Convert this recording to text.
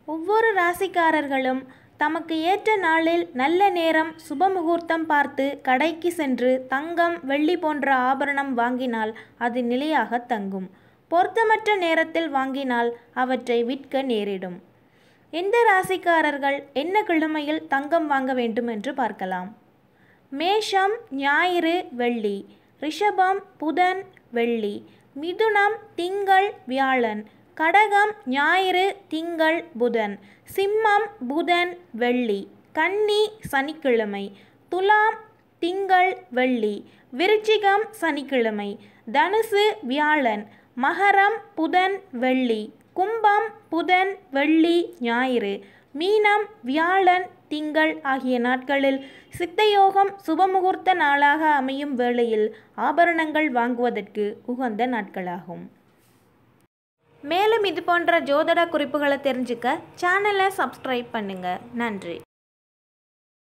ஒவ்வொரு ராசிக்காரர்களும் தமக்கு ஏற்ற நாளில் நல்ல நேரம் சுபமுகூர்த்தம் பார்த்து கடைக்கு சென்று தங்கம் வெள்ளி போன்ற ஆபரணம் வாங்கினால் அது நிலையாக தங்கும் பொருத்தமற்ற நேரத்தில் வாங்கினால் அவற்றை விற்க நேரிடும் எந்த ராசிக்காரர்கள் என்ன கிழமையில் தங்கம் வாங்க வேண்டும் என்று பார்க்கலாம் மேஷம் ஞாயிறு வெள்ளி ரிஷபம் புதன் வெள்ளி மிதுனம் திங்கள் வியாழன் கடகம் ஞாயிறு திங்கள் புதன் சிம்மம் புதன் வெள்ளி கன்னி சனிக்கிழமை துலாம் திங்கள் வெள்ளி விருச்சிகம் சனிக்கிழமை தனுசு வியாழன் மகரம் புதன் வெள்ளி கும்பம் புதன் வெள்ளி ஞாயிறு மீனம் வியாழன் திங்கள் ஆகிய நாட்களில் சித்தயோகம் சுபமுகூர்த்த நாளாக அமையும் வேளையில் ஆபரணங்கள் வாங்குவதற்கு உகந்த நாட்களாகும் மேலும் இது போன்ற ஜோதிட குறிப்புகளை தெரிஞ்சுக்க சேனலை சப்ஸ்கிரைப் பண்ணுங்க நன்றி